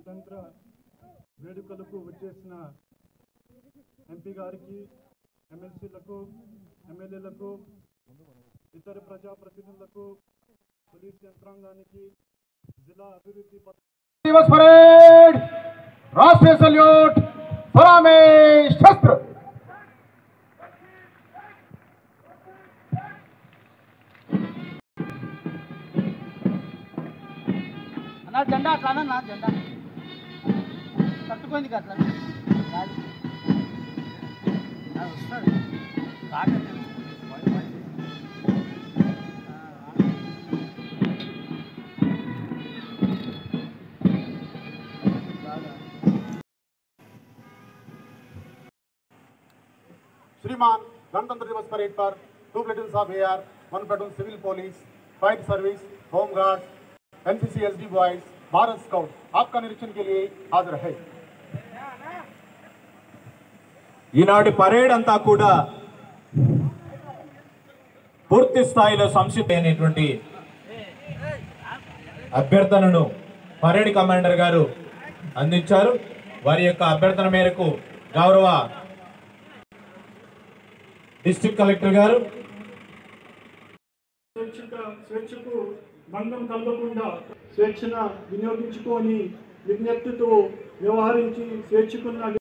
గణతంత్ర వేడుకలకు వచ్చేసిన ఎంపీ గారికి ఎమ్మెల్సీలకు ఎమ్మెల్యేలకు ఇతర ప్రజాప్రతినిధులకు పోలీస్ యంత్రాంగానికి జిల్లా అభివృద్ధి పథ- दिवस परेड राष्ट्रीय सल्यूट सलामी शस्त्र అన్నా జెండా అట్లా అన్న జెండా తట్టుకుంది కదా అట్లా గాలి. ఆ, వస్తాడు కాకండి. ఆ, బాగా. श्रीमान गणतंत्र दिवस परेड पर two platoon of AR one platoon civil police fire service home guard NCC SD boys Bharat scout आपका निरीक्षण के लिए हाजिर है ఈనాటి పరేడ్ అంతా కూడా పూర్తి స్థాయిలో సంసిద్ధి అయినటువంటి అభ్యర్థనను పరేడ్ కమాండర్ గారు అందించారు వారి యొక్క అభ్యర్థన మేరకు గౌరవ డిస్ట్రిక్ట్ కలెక్టర్ గారు స్వేచ్ఛక స్వేచ్ఛకు భంగం కలగకుండా స్వేచ్ఛను వినియోగించుకొని విజ్ఞప్తితో వ్యవహరించి స్వేచ్ఛకున్న